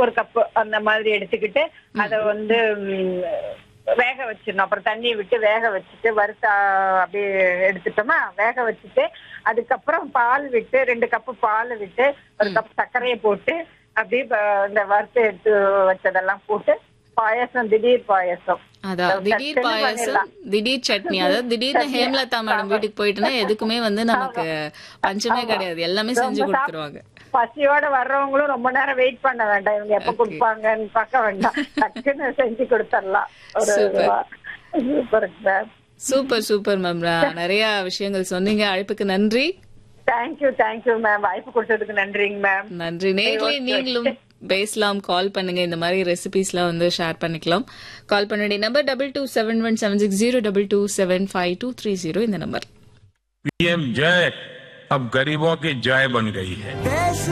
ஒரு கப்பு அந்த மாதிரி எடுத்துக்கிட்டு அத வந்து ம், வேக வச்சிடணும் அப்புறம் தண்ணியை விட்டு வேக வச்சுட்டு வறுத்த அப்படியே எடுத்துட்டோமா வேக வச்சுட்டு அதுக்கப்புறம் பால் விட்டு ரெண்டு கப்பு பால் விட்டு ஒரு கப் சர்க்கரையை போட்டு அப்படியே ப- இந்த வறுத்து எடுத்து வச்சதெல்லாம் போட்டு பாயாசம் திடீர் பாயாசம் அதான் திடீர் டக்குன்னு பாயாசம் பண்ணிடலாம். திடீர் சட்னி அதாவது திடீர்னு ஹேம்லதா மேடம் வீட்டுக்கு போயிட்டுனா எதுக்குமே வந்து நமக்கு பஞ்சமே கிடையாது எல்லாமே செஞ்சு ரொம்ப சாப்- கொடுத்துருவாங்க பசியோட வர்றவங்களும் ரொம்ப நேரம் வெயிட் பண்ண வேண்டாம் இவங்க எப்ப Okay. கொடுப்பாங்கன்னு பார்க்க வேண்டாம் டக்குன்னு செஞ்சு கொடுத்துடலாம் ஒரு Super. Super sir super super ma'am நிறைய விஷயங்கள் சொன்னீங்க அழைப்புக்கு நன்றி தேங்க்யூ தேங்க்யூ மேம் வாய்ப்பு கொடுத்ததுக்கு நன்றிங்க மேம் நன்றி நேர்லயே நீங்களும் பேசலாம் கால் பண்ணுங்க இந்த மாதிரி ரெசிபிஸ்லாம் வந்து ஷேர் பண்ணிக்கலாம் கால் பண்ணி number double two seven one seven six zero double two seven five two three zero இந்த நம்பர் पीएम जय अब गरीबों की जय बन गई है देश